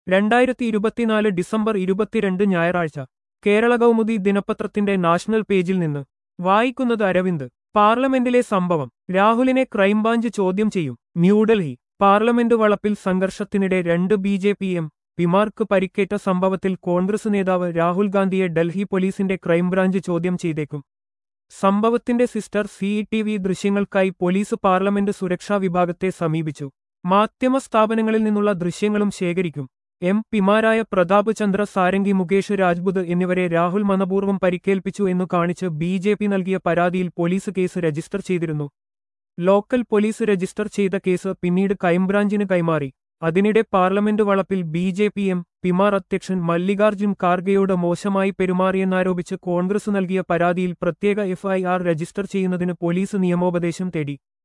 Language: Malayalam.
രണ്ടായിരത്തി ഇരുപത്തിനാല് ഡിസംബർ ഇരുപത്തിരണ്ട് ഞായറാഴ്ച കേരള കൗമുദി ദിനപത്രത്തിന്റെ നാഷണൽ പേജിൽ നിന്ന് വായിക്കുന്നത് അരവിന്ദ് പാർലമെന്റിലെ സംഭവം രാഹുലിനെ ക്രൈംബ്രാഞ്ച് ചോദ്യം ചെയ്യും ന്യൂഡൽഹി പാർലമെന്റ് വളപ്പിൽ സംഘർഷത്തിനിടെ രണ്ട് ബി ജെ പി എം പിമാർക്ക് പരിക്കേറ്റ സംഭവത്തിൽ കോൺഗ്രസ് നേതാവ് രാഹുൽ ഗാന്ധിയെ ഡൽഹി പോലീസിന്റെ ക്രൈംബ്രാഞ്ച് ചോദ്യം ചെയ്തേക്കും സംഭവത്തിന്റെ സിസ്റ്റർ സി ടി വി ദൃശ്യങ്ങൾക്കായി പോലീസ് പാർലമെന്റ് സുരക്ഷാ വിഭാഗത്തെ സമീപിച്ചു മാധ്യമ സ്ഥാപനങ്ങളിൽ നിന്നുള്ള ദൃശ്യങ്ങളും ശേഖരിക്കും എം പിമാരായ പ്രതാപ് ചന്ദ്ര സാരംഗി മുകേഷ് രാജ്പുത് എന്നിവരെ രാഹുൽ മനപൂർവ്വം പരിക്കേൽപ്പിച്ചു എന്നു കാണിച്ച് ബി ജെ പി നൽകിയ പരാതിയിൽ പോലീസ് കേസ് രജിസ്റ്റർ ചെയ്തിരുന്നു ലോക്കൽ പോലീസ് രജിസ്റ്റർ ചെയ്ത കേസ് പിന്നീട് ക്രൈംബ്രാഞ്ചിന് കൈമാറി അതിനിടെ പാർലമെന്റ് വളപ്പിൽ ബി ജെ പി എം പിമാർ അധ്യക്ഷൻ മല്ലികാർജുൻ ഖാർഗെയോട് മോശമായി പെരുമാറിയെന്നാരോപിച്ച് കോൺഗ്രസ് നൽകിയ പരാതിയിൽ പ്രത്യേക എഫ്ഐആർ രജിസ്റ്റർ ചെയ്യുന്നതിന് പോലീസ് നിയമോപദേശം തേടി